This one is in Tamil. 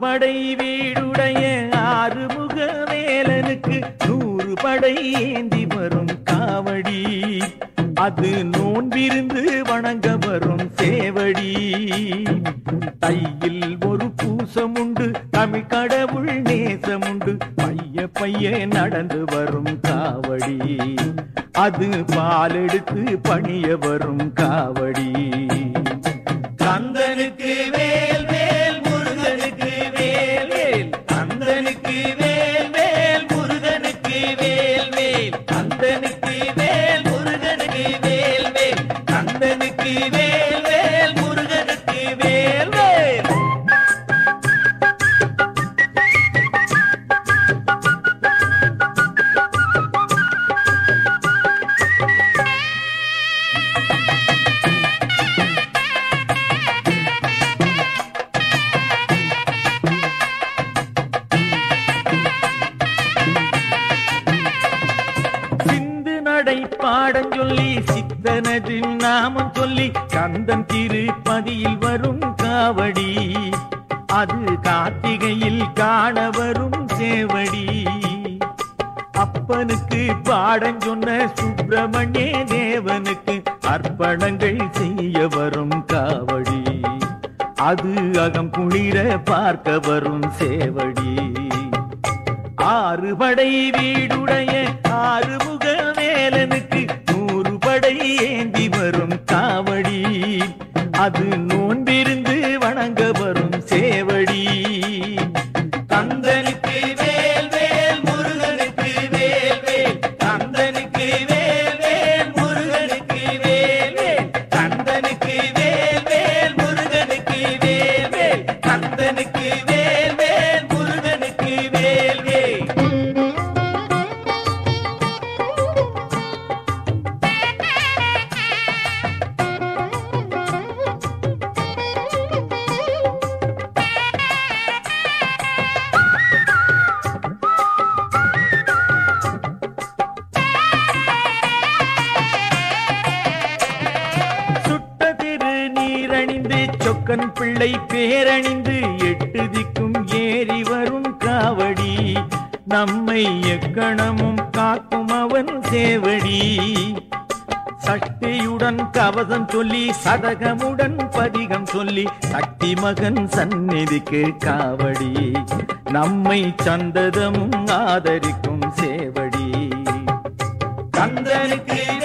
படை வீடுடைய ஆறுமுக வேலனுக்கு நூறு படை ஏந்தி வரும் காவடி அது நோன்பிருந்து வணங்க வரும் சேவடி தையில் ஒரு பூசம் உண்டு தமிழ் கடவுள் நேசம் உண்டு பைய பைய நடந்து வரும் காவடி அது பால் எடுத்து பணிய வரும் காவடி கந்தனுக்கு வேல் வேல் முருகனுக்கு வேல் வேல் கந்தனுக்கு வேல் வேல் முருகனுக்கு வேல் வேல் கந்தனுக்கு வேல் முருகனுக்கு வேல் வேல் கந்தனுக்கு வேல் வேல் முருகனுக்கு வேல் வேல் சிந்து நடை பாடம் சொல்லி சித்தனது நாமம் சொல்லி கந்தன் திருப்பதியில் வரும் காவடி அது கார்த்திகையில் காண வரும் சேவடி அப்பனுக்கு பாடம் சொன்ன சுப்பிரமணிய தேவனுக்கு அர்ப்பணங்கள் செய்ய வரும் காவடி அது அகம் குளிர பார்க்க வரும் சேவடி ஆறு படை வீடுடைய ஆறுமுக வேலனுக்கு நூறு படை ஏந்தி வரும் காவடி அது நோன்பிருந்து வணங்க வரும் சேவடி கந்தனுக்கு வேல் வேல் முருகனுக்கு வேல் வேல் கந்தனுக்கு வேல் வேல் முருகனுக்கு வேல் வேல் கந்தனுக்கு வேல் வேல் முருகனுக்கு வேல் வேல் கந்தனுக்கு வேல் வேல் முருகனுக்கு வேல் வேல் சுட்ட திரு நீரணிந்து சொக்கன் பிள்ளை பேரணிந்து எட்டு திக்கும் ஏறி வரும் காவடி நம்மை எக்கணமும் காக்கும் அவன் சேவடி சக்தியுடன் கவசம் சொல்லி சதகமுடன் பதிகம் சொல்லி சக்தி மகன் சந்நிதிக்கு காவடி நம்மை சந்ததமும் ஆதரிக்கும் சேவடி கந்தனுக்கு